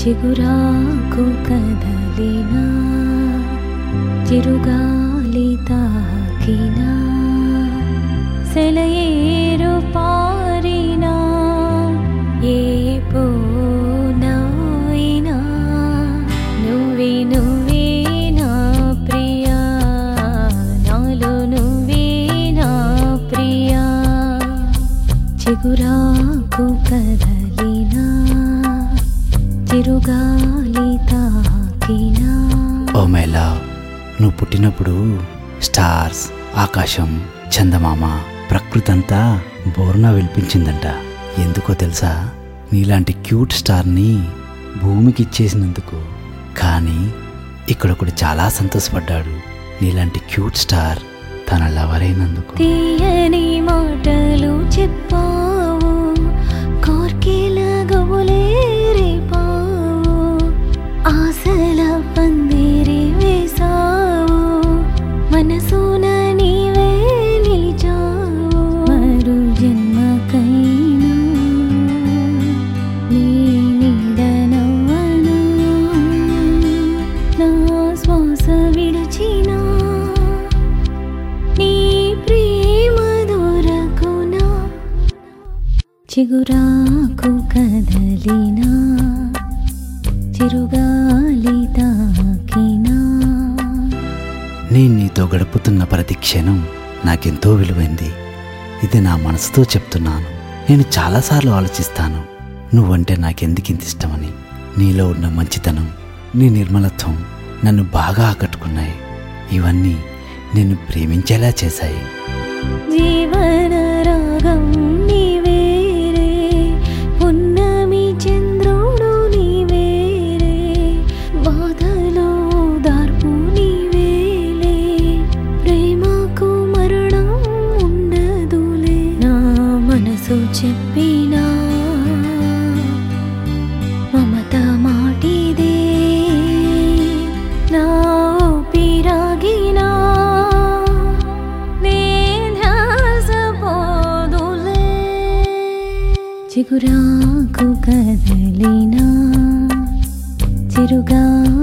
చిగురాకు కదలినా చిరుగాలి తాకినా సెలయేరు పారినా ఏ పోనైనా నువ్వే నువ్వే నా ప్రియా నాలో నువ్వే నా ప్రియా చిగురాకు కదలినా చిరుగాలి తాకినా ఓ మై లవ్ నువ్వు పుట్టినప్పుడు స్టార్స్ ఆకాశం చందమామ ప్రకృతి అంతా బోరున విలిపించిందంట ఎందుకో తెలుసా నీలాంటి క్యూట్ స్టార్ని భూమికి ఇచ్చేసినందుకు కానీ ఇక్కడ ఒకడు చాలా సంతోషపడ్డాడు నీలాంటి క్యూట్ స్టార్ తన లవర్ అయినందుకు తీయని మాటలు చెప్పావు కోర్కెల గవులే రేపావు ఆశల పందిరి వేసావు మనసున నీవే నిలిచావు మరు జన్మకైనా నీ నీడనవ్వనా నా శ్వాస విడిచినా నీ ప్రేమ దొరకునా చిగురాకు కదలినా చిరుగాలి తాకినా నేను నీతో గడుపుతున్న ప్రతి క్షణం నాకెంతో విలువైంది ఇది నా మనసుతో చెప్తున్నాను నేను చాలాసార్లు ఆలోచిస్తాను నువ్వంటే నాకెందుకు ఇంత ఇష్టమని నీలో ఉన్న మంచితనం నీ నిర్మలత్వం నన్ను బాగా ఆకట్టుకున్నాయి ఇవన్నీ నిన్ను ప్రేమించేలా చేశాయి జీవన రాగం నీవేరే పున్నమి చంద్రుడు నీవేరే బాధలో దార్పు నీవేలే ప్రేమకు మరణం ఉండదులే నా మనసు చెప్పినా మమత మాటిదే నా ఊపిరాగినా నే ధ్యాసపోదులే చిగురాకు కదలినా చిరుగా